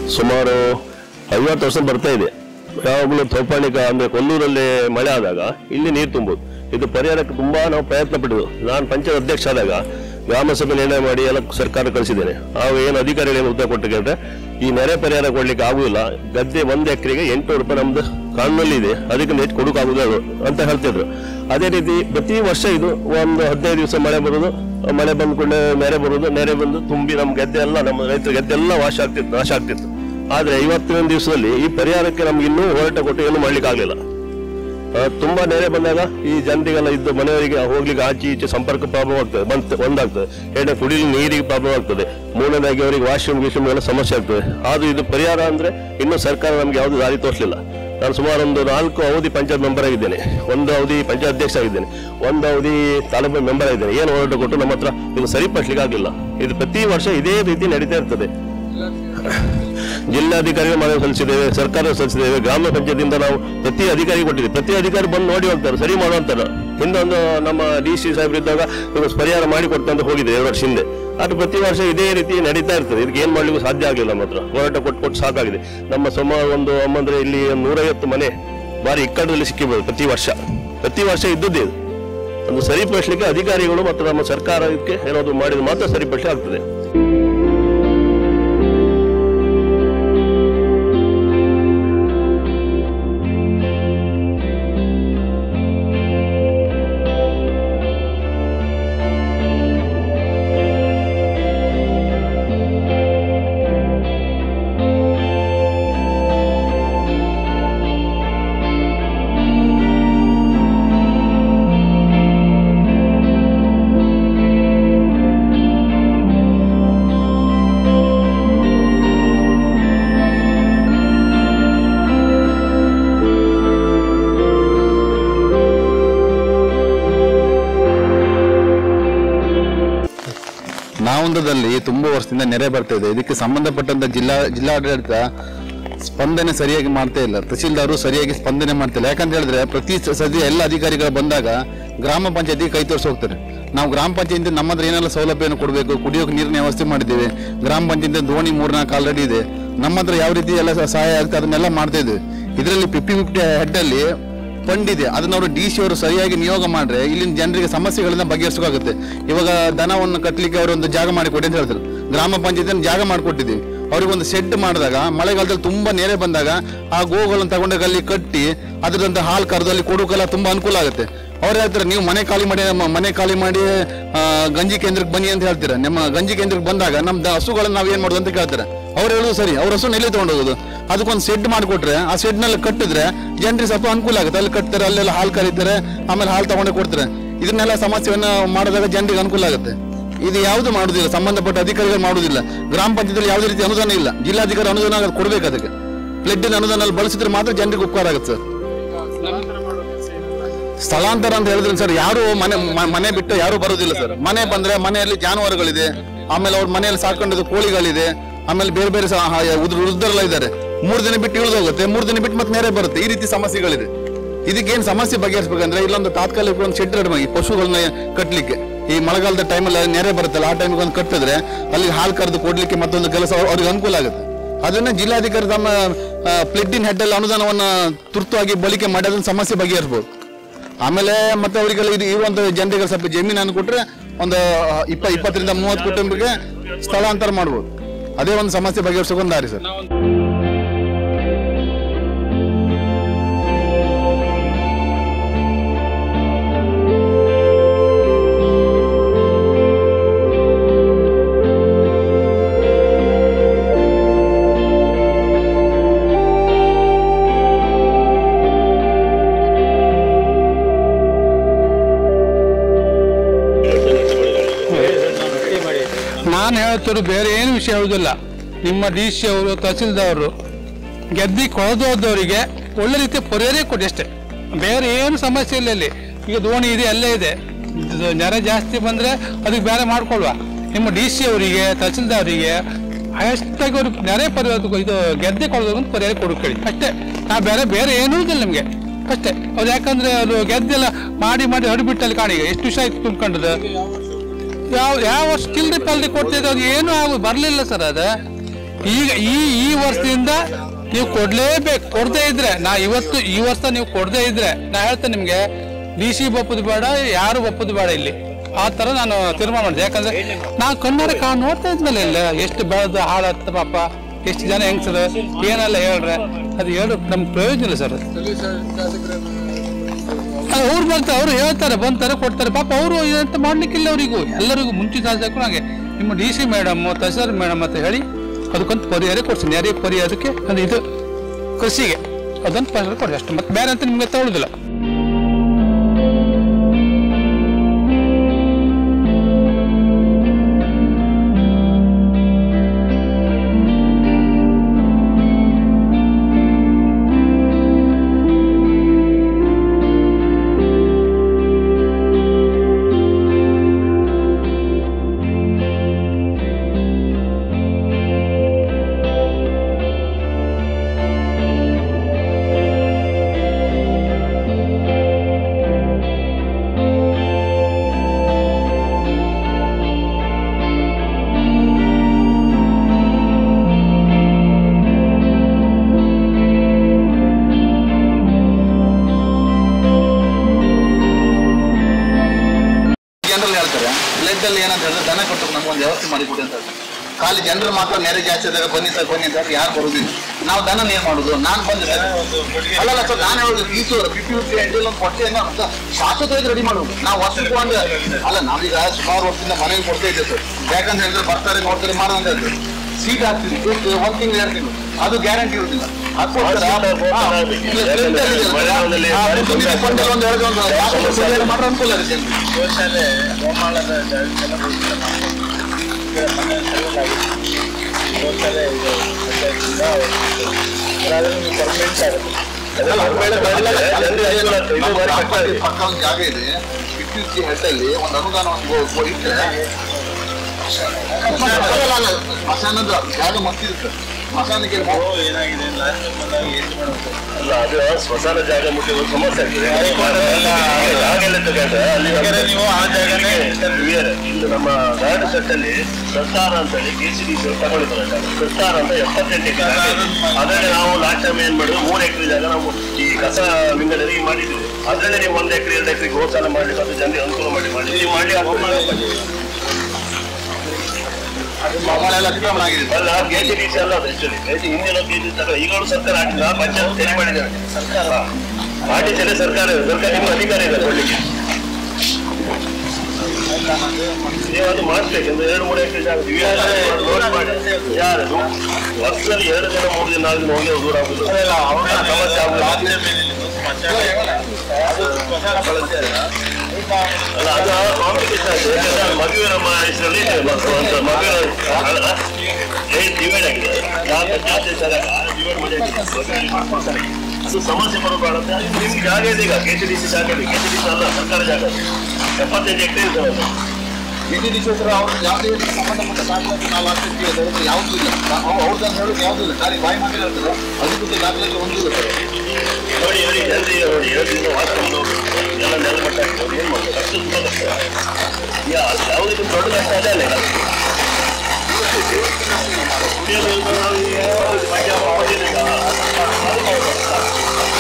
ಸುಮಾರು ಐವತ್ತು ವರ್ಷ ಬರ್ತಾ ಇದೆ ಯಾವಾಗಲೂ ತೋಪಾಣಿಕ ಅಂದ್ರೆ ಕೊಲ್ಲೂರಲ್ಲಿ ಮಳೆ ಆದಾಗ ಇಲ್ಲಿ ನೀರು ತುಂಬುದು ಇದು ಪರಿಹಾರಕ್ಕೆ ತುಂಬಾ ನಾವು ಪ್ರಯತ್ನ ಪಟ್ಟಿದ್ದು ನಾನು ಪಂಚಾಯತ್ ಅಧ್ಯಕ್ಷ ಆದಾಗ ಗ್ರಾಮ ಸಭೆ ನಿರ್ಣಯ ಮಾಡಿ ಎಲ್ಲ ಸರ್ಕಾರ ಕಳಿಸಿದ್ದೇನೆ ಆಗ ಏನು ಅಧಿಕಾರಿಗಳೇನು ಉತ್ತರ ಕೊಟ್ಟು ಕೇಳಿದ್ರೆ ಈ ನೆರೆ ಪರಿಹಾರ ಕೊಡ್ಲಿಕ್ಕೆ ಆಗುದಿಲ್ಲ ಗದ್ದೆ ಒಂದು ಎಕರೆಗೆ ಎಂಟುನೂರು ರೂಪಾಯಿ ನಮ್ದು ಕಾನೂನಲ್ಲಿ ಇದೆ ಅದಕ್ಕೆ ನೆಟ್ ಕೊಡೋಕ್ಕಾಗುದಿಲ್ಲ ಅಂತ ಹೇಳ್ತಿದ್ರು ಅದೇ ರೀತಿ ಪ್ರತಿ ವರ್ಷ ಇದು ಒಂದು ಹದಿನೈದು ದಿವಸ ಮಳೆ ಬರುದು ಮಳೆ ಬಂದ್ಕೊಂಡೆ ನೆರೆ ಬರುದು ನೆರೆ ಬಂದು ತುಂಬಿ ನಮ್ಮ ಗದ್ದೆ ಎಲ್ಲ ನಮ್ಮ ರೈತರ ಗದ್ದೆ ಎಲ್ಲ ವಾಶ ಆಗ್ತಿತ್ತು ನಾಶ ಆಗ್ತಿತ್ತು ಆದ್ರೆ ಇವತ್ತಿನ ದಿವಸದಲ್ಲಿ ಈ ಪರಿಹಾರಕ್ಕೆ ನಮ್ಗೆ ಇನ್ನೂ ಹೋರಾಟ ಕೊಟ್ಟು ಏನು ಮಾಡ್ಲಿಕ್ಕೆ ಆಗ್ಲಿಲ್ಲ ಆ, ತುಂಬಾ ನೆರೆ ಬಂದಾಗ ಈ ಜನರಿಗೆಲ್ಲ ಇದ್ದು ಮನೆಯವರಿಗೆ ಹೋಗ್ಲಿಕ್ಕೆ ಆಚೆ ಈಚೆ ಸಂಪರ್ಕ ಪ್ರಾಬ್ಲಮ್ ಆಗ್ತದೆ ಬಂತ್ ಒಂದಾಗ್ತದೆ ಎರಡನೇ ಕುಡಿಯಲು ನೀರಿಗೆ ಪ್ರಾಬ್ಲಮ್ ಆಗ್ತದೆ ಮೂರನೇದಾಗಿ ಅವರಿಗೆ ವಾಶ್ರೂಮ್ ಗೀಶ್ರೂಮ್ ಎಲ್ಲ ಸಮಸ್ಯೆ ಆಗ್ತದೆ ಆದ್ರೂ ಇದು ಪರಿಹಾರ ಅಂದ್ರೆ ಇನ್ನೂ ಸರ್ಕಾರ ನಮ್ಗೆ ಯಾವುದು ದಾರಿ ತೋರಿಸಲಿಲ್ಲ ನಾನು ಸುಮಾರು ಒಂದು ನಾಲ್ಕು ಅವಧಿ ಪಂಚಾಯತ್ ಮೆಂಬರ್ ಆಗಿದ್ದೇನೆ ಒಂದು ಅವಧಿ ಪಂಚಾಯತ್ ಅಧ್ಯಕ್ಷ ಆಗಿದ್ದೇನೆ ಒಂದು ಅವಧಿ ತಾಲೂಕು ಮೆಂಬರ್ ಆಗಿದ್ದೇನೆ ಏನು ಹೋರಾಟ ಕೊಟ್ಟು ನಮ್ಮ ಹತ್ರ ಇದು ಸರಿಪಡಿಸ್ಲಿಕ್ಕೆ ಆಗಲಿಲ್ಲ ಇದು ಪ್ರತಿ ವರ್ಷ ಇದೇ ರೀತಿ ನಡೀತಾ ಇರ್ತದೆ ಜಿಲ್ಲಾಧಿಕಾರಿಗಳು ಮನವಿ ಸಲ್ಲಿಸಿದ್ದೇವೆ ಸರ್ಕಾರ ಸಲ್ಲಿಸಿದ್ದೇವೆ ಗ್ರಾಮ ಪಂಚಾಯತಿಂದ ನಾವು ಪ್ರತಿ ಅಧಿಕಾರಿ ಕೊಟ್ಟಿದ್ದೇವೆ ಪ್ರತಿ ಅಧಿಕಾರಿ ಬಂದು ನೋಡಿ ಹೋಗ್ತಾರೆ ಸರಿ ಮಾಡುವಂತಾರೆ ಹಿಂದೊಂದು ನಮ್ಮ ಡಿ ಸಿ ಸಾಹೇಬ್ರು ಇದ್ದಾಗ ಇವರು ಪರಿಹಾರ ಮಾಡಿ ಕೊಡ್ತಾ ಅಂತ ಹೋಗಿದೆ ಎರಡು ವರ್ಷ ಹಿಂದೆ ಅದು ಪ್ರತಿ ವರ್ಷ ಇದೇ ರೀತಿ ನಡೀತಾ ಇರ್ತದೆ ಇದಕ್ಕೆ ಏನ್ ಮಾಡ್ಲಿಕ್ಕೂ ಸಾಧ್ಯ ಆಗಲಿಲ್ಲ ನಮ್ಮ ಹತ್ರ ಹೋರಾಟ ಕೊಟ್ಟು ಕೊಟ್ಟು ಸಾಕಾಗಿದೆ ನಮ್ಮ ಸುಮಾರು ಒಂದು ಅಮ್ಮಂದ್ರೆ ಇಲ್ಲಿ ಒಂದು ನೂರೈವತ್ತು ಮನೆ ಬಾರಿ ಇಕ್ಕಡದಲ್ಲಿ ಸಿಕ್ಕಿಬೋದು ಪ್ರತಿ ವರ್ಷ ಪ್ರತಿ ವರ್ಷ ಇದ್ದದ್ದೇ ಇದು ಒಂದು ಸರಿಪಡಿಸಲಿಕ್ಕೆ ಅಧಿಕಾರಿಗಳು ಮತ್ತು ನಮ್ಮ ಸರ್ಕಾರ ಇದಕ್ಕೆ ಏನಾದ್ರು ಮಾಡಿದ್ರೆ ಮಾತ್ರ ಸರಿಪಡಿಸಲಿ ಆಗ್ತದೆ ನಾವಂದದಲ್ಲಿ ತುಂಬಾ ವರ್ಷದಿಂದ ನೆರೆ ಬರ್ತಾ ಇದೆ ಇದಕ್ಕೆ ಸಂಬಂಧಪಟ್ಟಂತ ಜಿಲ್ಲಾ ಜಿಲ್ಲಾಡಳಿತ ಸ್ಪಂದನೆ ಸರಿಯಾಗಿ ಮಾಡ್ತಾ ಇಲ್ಲ ತಹಸೀಲ್ದಾರು ಸರಿಯಾಗಿ ಸ್ಪಂದನೆ ಮಾಡ್ತಾ ಇಲ್ಲ ಯಾಕಂತ ಹೇಳಿದ್ರೆ ಪ್ರತಿ ಸ- ಸತಿ ಎಲ್ಲ ಅಧಿಕಾರಿಗಳು ಬಂದಾಗ ಗ್ರಾಮ ಪಂಚಾಯತಿ ಕೈ ತೋರಿಸಿ ಹೋಗ್ತಾರೆ ನಾವು ಗ್ರಾಮ ಪಂಚಾಯತಿ ನಮ್ಮ ಹತ್ರ ಏನೆಲ್ಲ ಸೌಲಭ್ಯವನ್ನು ಕೊಡಬೇಕು ಕುಡಿಯೋಕೆ ನೀರಿನ ವ್ಯವಸ್ಥೆ ಮಾಡಿದ್ದೇವೆ ಗ್ರಾಮ ಪಂಚಾಯತಿ ದೋಣಿ ಮೂರ್ನಾಲ್ಕು ಆಲ್ರೆಡಿ ಇದೆ ನಮ್ಮ ಹತ್ರ ಯಾವ ರೀತಿ ಎಲ್ಲ ಸಹಾಯ ಆಗುತ್ತೆ ಅದನ್ನೆಲ್ಲ ಮಾಡ್ತಾ ಇದ್ದೇವೆ ಇದರಲ್ಲಿ ಫಿಫ್ಟಿ ಫಿಫ್ಟಿ ಹೆಡ್ ಅಲ್ಲಿ ಫಂಡ್ ಇದೆ ಅದನ್ನ ಅವರು ಡಿ ಸಿ ಅವರು ಸರಿಯಾಗಿ ನಿಯೋಗ ಮಾಡ್ರೆ ಇಲ್ಲಿನ ಜನರಿಗೆ ಸಮಸ್ಯೆಗಳನ್ನ ಬಗೆಹರಿಸೋಕಾಗುತ್ತೆ ಇವಾಗ ದನವನ್ನು ಕಟ್ಟಲಿಕ್ಕೆ ಅವರು ಒಂದು ಜಾಗ ಮಾಡಿಕೊಡಿ ಅಂತ ಹೇಳ್ತಾರೆ ಗ್ರಾಮ ಪಂಚಾಯತ್ ಜಾಗ ಮಾಡಿಕೊಟ್ಟಿದ್ದೀವಿ ಅವ್ರಿಗೆ ಒಂದು ಶೆಡ್ ಮಾಡಿದಾಗ ಮಳೆಗಾಲದಲ್ಲಿ ತುಂಬಾ ನೆರೆ ಬಂದಾಗ ಆ ಗೋಗಳನ್ನು ತಗೊಂಡೋಗಿ ಅಲ್ಲಿ ಕಟ್ಟಿ ಅದರಂತ ಹಾಲು ಕರೆದು ಅಲ್ಲಿ ಕೊಡೋಕೆಲ್ಲ ತುಂಬಾ ಅನುಕೂಲ ಆಗುತ್ತೆ ಅವ್ರು ಹೇಳ್ತಾರೆ ನೀವು ಮನೆ ಖಾಲಿ ಮಾಡಿ ನಮ್ಮ ಮನೆ ಖಾಲಿ ಮಾಡಿ ಆ, ಗಂಜಿ ಕೇಂದ್ರಕ್ಕೆ ಬನ್ನಿ ಅಂತ ಹೇಳ್ತೀರಾ ನಮ್ಮ ಗಂಜಿ ಕೇಂದ್ರಕ್ಕೆ ಬಂದಾಗ ನಮ್ಮ ದ- ಹಸುಗಳನ್ನ ನಾವು ಏನ್ ಮಾಡೋದು ಅಂತ ಕೇಳ್ತಾರೆ ಅವ್ರು ಹೇಳೋದು ಸರಿ ಅವ್ರ ಹಸು ಎಲ್ಲಿ ತಗೊಂಡೋಗೋದು ಅದಕ್ಕೊಂದು ಶೆಡ್ ಮಾಡಿಕೊಟ್ರೆ ಆ ಶೆಡ್ ನಲ್ಲಿ ಕಟ್ಟಿದ್ರೆ ಜನರಿಗೆ ಸ್ವಲ್ಪ ಅನುಕೂಲ ಆಗುತ್ತೆ ಅಲ್ಲಿ ಕಟ್ತಾರೆ ಅಲ್ಲೆಲ್ಲ ಹಾಲು ಕರೀತಾರೆ ಆಮೇಲೆ ಹಾಲು ತಗೊಂಡೇ ಕೊಡ್ತಾರೆ ಇದನ್ನೆಲ್ಲ ಸಮಸ್ಯೆಯನ್ನ ಮಾಡಿದಾಗ ಜನರಿಗೆ ಅನುಕೂಲ ಆಗುತ್ತೆ ಇದು ಯಾವುದು ಮಾಡುದಿಲ್ಲ ಸಂಬಂಧಪಟ್ಟ ಅಧಿಕಾರಿಗಳು ಮಾಡುದಿಲ್ಲ ಗ್ರಾಮ ಪಂಚಾಯತ್ ಯಾವುದೇ ರೀತಿ ಅನುದಾನ ಇಲ್ಲ ಜಿಲ್ಲಾಧಿಕಾರಿ ಅನುದಾನ ಅದು ಕೊಡ್ಬೇಕು ಅದಕ್ಕೆ ಫ್ಲಡ್ ಅನುದಾನ ಅಲ್ಲಿ ಬಳಸಿದ್ರೆ ಮಾತ್ರ ಜನರಿಗೆ ಉಪಕಾರ ಆಗುತ್ತೆ ಸರ್ ಸ್ಥಳಾಂತರ ಅಂತ ಹೇಳಿದ್ರೆ ಸರ್ ಯಾರು ಮನೆ ಮ- ಮನೆ ಬಿಟ್ಟು ಯಾರು ಬರೋದಿಲ್ಲ ಸರ್ ಮನೆ ಬಂದ್ರೆ ಮನೆಯಲ್ಲಿ ಜಾನುವಾರುಗಳಿದೆ ಆಮೇಲೆ ಅವ್ರ ಮನೆಯಲ್ಲಿ ಸಾಕೊಂಡಿದ್ದು ಕೋಳಿಗಳಿದೆ ಆಮೇಲೆ ಬೇರೆ ಬೇರೆ ಸಹ ಹ- ಉದ್ರ ವೃದ್ಧರೆಲ್ಲ ಇದ್ದಾರೆ ಮೂರ್ ದಿನ ಬಿಟ್ಟು ಇಳಿದು ಹೋಗುತ್ತೆ ಮೂರ್ ದಿನ ಬಿಟ್ಟು ಮತ್ತೆ ನೆರೆ ಬರುತ್ತೆ ಈ ರೀತಿ ಸಮಸ್ಯೆಗಳಿದೆ ಇದಕ್ಕೇನು ಸಮಸ್ಯೆ ಬಗೆಹರಿಸಬೇಕಂದ್ರೆ ಇಲ್ಲೊಂದು ತಾತ್ಕಾಲಿಕ ಒಂದು ಶೆಡ್ ರೆಡಿ ಮಾಡಿ ಪಶುಗಳನ್ನ ಕಟ್ಟಲಿಕ್ಕೆ ಈ ಮಳೆಗಾಲದ ಟೈಮಲ್ಲಿ ನೆರೆ ಬರುತ್ತಲ್ಲ ಆ ಟೈಮಿಗೆ ಒಂದು ಕಟ್ಟಿದ್ರೆ ಅಲ್ಲಿ ಹಾಲು ಕರೆದು ಕೊಡ್ಲಿಕ್ಕೆ ಮತ್ತೊಂದು ಕೆಲಸ ಅವ್ರ- ಅವ್ರಿಗೆ ಅನುಕೂಲ ಆಗುತ್ತೆ ಅದನ್ನ ಜಿಲ್ಲಾಧಿಕಾರಿ ತಮ್ಮ ಪ್ಲೆಡ್ಡಿನ ಹೆಡ್ ಅಲ್ಲಿ ಅನುದಾನವನ್ನ ತುರ್ತಾಗಿ ಬಳಕೆ ಮಾಡಿ ಅದನ್ನ ಸಮಸ್ಯೆ ಬಗೆಹರಿಸಬಹುದು ಆಮೇಲೆ ಮತ್ತೆ ಅವರಿಗೆಲ್ಲ ಇದು ಇರುವಂತ ಜನರಿಗೆ ಸ್ವಲ್ಪ ಜಮೀನನ್ನು ಕೊಟ್ರೆ ಒಂದು ಇಪ್ಪ ಇಪ್ಪತ್ತರಿಂದ ಮೂವತ್ತು ಕುಟುಂಬಕ್ಕೆ ಸ್ಥಳಾಂತರ ಮಾಡ್ಬೋದು ಅದೇ ಒಂದು ಸಮಸ್ಯೆ ಬಗೆಹರಿಸೋಕೆ ಒಂದು ದಾರಿ ಸರ್ ನಾನು ಹೇಳ್ತಿರೋ ಬೇರೆ ಏನು ವಿಷಯ ಹೇಳುವುದಿಲ್ಲ ನಿಮ್ಮ ಡಿ ಸಿ ಅವರು ತಹಸೀಲ್ದಾರರು ಗೆದ್ದಿ ಕೊಳದೋದವರಿಗೆ ಒಳ್ಳೆ ರೀತಿಯ ಪರಿಹಾರ ಕೊಡಿ ಅಷ್ಟೇ ಬೇರೆ ಏನು ಸಮಸ್ಯೆ ಇಲ್ಲ ಇಲ್ಲಿ ಈಗ ದೋಣಿ ಇದೆ ಅಲ್ಲೇ ಇದೆ ಇದು ನೆರೆ ಜಾಸ್ತಿ ಬಂದರೆ ಅದಕ್ಕೆ ಬೇರೆ ಮಾಡ್ಕೊಳ್ವಾ ನಿಮ್ಮ ಡಿ ಸಿ ಅವರಿಗೆ ತಹಸೀಲ್ದಾರಿಗೆ ಅಷ್ಟಾಗಿ ಅವ್ರಿಗೆ ನೆರೆ ಪರಿಹಾರ ಇದು ಗೆದ್ದೆ ಕೊಡೋದು ಪರಿಹಾರ ಕೊಡ್ಕೊಳ್ಳಿ ಅಷ್ಟೇ ನಾ ಬೇರೆ ಬೇರೆ ಏನೂ ಇಲ್ಲ ನಿಮಗೆ ಅಷ್ಟೇ ಅವ್ರು ಯಾಕಂದ್ರೆ ಅದು ಗೆದ್ದೆಲ್ಲ ಮಾಡಿ ಮಾಡಿ ಹಡಿಬಿಟ್ಟಲ್ಲಿ ಕಾಣಿ ಎಷ್ಟು ವಿಷಯ ಆಯ್ತು ತುಂಬ್ಕೊಂಡದ್ದು ಯಾವ ಯಾವ ವರ್ಷ ಚಿಲ್ರಿ ಪಲ್ರಿ ಕೊಡ್ತಿದ್ದು ಅದು ಏನೂ ಆಗ ಬರಲಿಲ್ಲ ಸರ್ ಅದು ಈಗ ಈ ಈ ವರ್ಷದಿಂದ ನೀವು ಕೊಡ್ಲೇಬೇಕು ಕೊಡದೇ ಇದ್ರೆ ನಾ ಇವತ್ತು ಈ ವರ್ಷ ನೀವು ಕೊಡದೇ ಇದ್ರೆ ನಾ ಹೇಳ್ತೇನೆ ನಿಮ್ಗೆ ಡಿ ಸಿ ಒಪ್ಪದು ಬೇಡ ಯಾರು ಒಪ್ಪದು ಬೇಡ ಇಲ್ಲಿ ಆ ತರ ನಾನು ತೀರ್ಮಾನ ಮಾಡಿದೆ ಯಾಕಂದ್ರೆ ನಾ ಕಣ್ಣಾರೆ ಕಾ ನೋಡ್ತಾ ಇದ್ನಲ್ಲ ಇಲ್ಲ ಎಷ್ಟು ಬೆಳೆದ ಹಾಳತ್ತ ಪಾಪ ಎಷ್ಟು ಜನ ಹೆಂಗ್ಸದ ಏನೆಲ್ಲ ಹೇಳ್ರೆ ಅದು ಹೇಳು ನಮ್ಗೆ ಪ್ರಯೋಜನ ಇಲ್ಲ ಸರ್ ಅವ್ರು ಬರ್ತಾರೆ ಅವ್ರು ಹೇಳ್ತಾರೆ ಬಂತಾರೆ ಕೊಡ್ತಾರೆ ಪಾಪ ಅವರು ಎಂತ ಮಾಡ್ಲಿಕ್ಕಿಲ್ಲ ಅವರಿಗೂ ಎಲ್ಲರಿಗೂ ಮುಂಚಿನ ಶಾಸಕರು ಹಾಗೆ ನಿಮ್ಮ D C madam tahsildar madam ಅಂತ ಹೇಳಿ ಅದಕ್ಕೊಂದು ಪರಿಹಾರ ಕೊಡ್ತೀನಿ ಯಾರಿಗೆ ಪರಿಹಾರಕ್ಕೆ ಅದು ಇದು ಕೃಷಿಗೆ ಅದೊಂದು ಪರಿಹಾರ ಕೊಡಿ ಅಷ್ಟು ಮತ್ತೆ ಬೇರೆ ಅಂತ ನಿಮ್ಗೆ ತಗೊಳ್ಳೋದಿಲ್ಲ ಜನರಲ್ ಹೇಳ್ತಾರೆ ಬ್ಲಡ್ ಅಲ್ಲಿ ಏನಂತ ಹೇಳಿದ್ರೆ ದನ ಕೊಟ್ಟು ನಮ್ಗೆ ಒಂದು ವ್ಯವಸ್ಥೆ ಮಾಡಿಕೊಡಿ ಅಂತ ಹೇಳ್ತಾರೆ. ಖಾಲಿ ಜನರು ಮಾತ್ರ ನೆರೆ ಜಾಸ್ತಿ ಆದಾಗ ಬನ್ನಿ ಸರ್ ಬನ್ನಿ ಅಂತ ಯಾರು ಬರುದಿಲ್ಲ ನಾವು ದನ ಏನ್ ಮಾಡುದು ನಾನು ಬಂದೆ ಅಲ್ಲಲ್ಲ ಸರ್ ನಾನು ಹೇಳುದು ಫೀಸು ಫಿಫ್ಟಿ ಫಿಫ್ಟಿ ಎಂಟಲ್ಲಿ ಒಂದು ಕೊಟ್ಟೆ ಅಂತ ಶಾಶ್ವತವಾಗಿ ರೆಡಿ ಮಾಡುದು ನಾವು ವರ್ಷಕ್ಕೆ ಒಂದು ಅಲ್ಲ ನಾವೀಗ ಸುಮಾರು ವರ್ಷದಿಂದ ಮನೆಗೆ ಕೊಡ್ತಾ ಇದ್ದೇವೆ ಸರ್ ಯಾಕಂತ ಹೇಳಿದ್ರೆ ಬರ್ತಾರೆ ನೋಡ್ತಾರೆ ಮಾಡೋಣ ಅಂತ ಹೇಳಿದ್ರು ಸೀಟ್ ಹಾಕ್ತೀವಿ ಎಷ್ಟು ಒಂದ್ ತಿಂಗಳು ಎರಡು ತಿಂಗಳು ಅದು ಗ್ಯಾರಂಟಿ ಇರುದಿಲ್ಲ ಅದಕ್ಕೋಸ್ಕರ ಹಾ, ಇಲ್ಲ, strength ಅಲ್ಲಿ ಇದೆ ಅಲ್ಲ? ಹಾ, ಮುಂದಿನ ಕೊಂಡಲ್ಲಿ ಒಂದು ಎರಡು ಒಂದು ಶಾಶ್ವತ ಸುಧಾರಣೆ ಮಾಡಿದ್ರೆ ಅನುಕೂಲ ಇರುತ್ತೆ ಎಲ್ರಿಗೂ. ಪಕ್ಕ ಒಂದು ಜಾಗ ಇದೆ ಫಿಫ್ಟಿ ಫಿಫ್ಟಿ ಹೆಡ್ಡಲ್ಲಿ ಒಂದು ಅನುದಾನ ಒಂದು ಗೋ- ಇಟ್ರೆ ಅಲ್ಲ, ಅಲ್ಲ, ಸ್ಮಶಾನದ ಜಾಗ ಮತ್ತಿರುತ್ತೆ ಸ್ಮಶಾನಕ್ಕೆ ಅಲ್ಲ ಅದು ಸ್ಮಶಾನ ಜಾಗ ಮುಟ್ಟಿ ಒಂದು ಸಮಸ್ಯೆ ಆಗ್ತದೆ ಜಾಗ ಎಲ್ಲ ತಗೊಂಡ್ರೆ ಅಲ್ಲಿ ನೀವು ಆ ಜಾಗನೇ ಇಲ್ಲಿ ನಮ್ಮ ಗಾರ್ಡ್ ಸೆಟ್ ಅಲ್ಲಿ ಸರ್ಕಾರ ಅಂತ ಹೇಳಿ ಕೆ ಸಿ ಡಿ ಸಿ ತಗೊಂಡಿದ್ದಾರೆ ಸರ್ಕಾರ ಅಂತ ಎಪ್ಪತ್ತೆಂಟು ಎಕರೆ ಅದರಲ್ಲಿ ನಾವು ಲಾಸ್ಟ್ ಟೈಮ್ ಏನ್ ಮಾಡಿದ್ವಿ ಮೂರು ಎಕರೆ ಜಾಗ ನಾವು ಈ ಕಸ ವಿಂಗಡಣೆ ಮಾಡಿದ್ವಿ ಅದರಲ್ಲಿ ನೀವು ಒಂದು ಎಕರೆ ಎರಡು ಎಕರೆ ಗೋಸಾಲ ಮಾಡ್ಲಿಕ್ಕೆ ಅದು ಜನರಿಗೆ ಅನುಕೂಲ ಮಾಡಿ ಮಾಡಿ ನೀವು ಮಾಡಿ ಮಳೆಲ್ಲ ಅತಿಕ್ರಮಣ ಆಗಿದೆ ಅಲ್ಲ ಕೆ ಸಿ ಡಿ ಸಿ ಅಲ್ಲ ಅದು ಆಕ್ಚುಲಿ ಕೆ ಸಿ ಹಿಂದಿನ ಕೆ ಸಿ ತಗೊಂಡು ಈಗಲೂ ಸರ್ಕಾರ ಹಾಕಿಲ್ಲ ಪಂಚಾಯತ್ ಸರಿ ಮಾಡಿದ್ದಾರೆ ಸರ್ಕಾರ ಮಾಡಿದರೆ ಸರ್ಕಾರ ಸರ್ಕಾರ ನಿಮ್ಮ ಅಧಿಕಾರ ಇದೆ ಕೊಡ್ಲಿಕ್ಕೆ ನೀವು ಅದು ಮಾಡಿಸ್ಬೇಕು ಒಂದು ಎರಡು ಮೂರು ಎಕರೆ ಜಾಗ ನೀವು ಯಾರು ನೋಡಿ ಮಾಡಿ ಯಾರು ವರ್ಷದಲ್ಲಿ ಎರಡು ದಿನ ಮೂರು ದಿನ ನಾಲ್ಕು ದಿನ ಹೋಗಿ ದೂರ ಆಗುದು ಸಮಸ್ಯೆ ಆಗುದು ಅಲ್ಲ ಅದು ಕಾಂಪಿಟೇಷನ್ ಆಗಿದೆ ಯಾಕಂದ್ರೆ ಅದು ಮಗುವಿನ ನಮ್ಮ ಹೆಸರಲ್ಲಿ ಇದೆ ಮತ್ತು ಒಂದು ಮಗುವಿನ ಡಿವೈಡ್ ಆಗಿದೆ ಜಾಗ ಜಾಸ್ತಿ ಜಾಗ ಡಿವೈಡ್ ಮಾಡಿ ಆಗಿದೆ. ಮಗುವಿಗೆ ಮಾಡ್ಕೊಳ್ತಾರೆ. ಅದು ಸಮಸ್ಯೆ ಬರಬಾರ್ದು ಅಂತ ನಿಮ್ಗೆ ಜಾಗ ಇದೆ ಈಗ ಕೆ ಸಿ ಡಿ ಸಿ ಜಾಗ ಇದೆ ಕೆ ಸಿ ಡಿ ಸಿ ಅಲ್ಲ ಸರ್ಕಾರ ಜಾಗ ಇದೆ. ಎಪ್ಪತ್ತೈದು ಎಕರೆ ಇದೆ ಅದು. ನಿಧಿ ನಿಶ್ವೇಶ್ವರ ಅವ್ರ ಯಾವುದೇ ಸಂಬಂಧಪಟ್ಟ ದಾಖಲಾತಿ ನಾವು ಹಾಕ್ತಿರ್ತೀವಿ ಅದರಲ್ಲಿ ಯಾವುದೂ ಇಲ್ಲ ನಾವು ಅವ್ರದ್ದು ಹೇಳೋದು ಯಾವುದೂ ಇಲ್ಲ ಖಾಲಿ ಬಾಯಿ ಮಾತ್ರ ಹೇಳ್ತಾರೆ ಅಧಿಕೃತ ದಾಖಲಾತಿ ಒಂದೂ ಇಲ್ಲ ಸರ್ ನೋಡಿ ನೋಡಿ ಜನರಿಗೆ ನೋಡಿ ಎರಡು ದಿನ ವಾಸ್ಕೊಂಡು ಎಲ್ಲ ನೆಲಮಟ್ಟ ಆಗಿದೆ ಅವ್ರು ಏನು ಮಾಡ್ತಾರೆ ಅಷ್ಟು ತುಂಬ ಕಷ್ಟ ಯಾ- ಯಾವುದಕ್ಕೂ ದೊಡ್ಡ ಕಷ್ಟ ಅದೇ ಅಲ್ಲ ಈಗ. ಕುಡಿಯೋದು ಇದು ನಾವು ಈಗ ಮದ್ಯ ಮಾಡಿದ್ದೀವಿ ಈಗ. ಅದು ಮಾಡ್ಬೇಕು.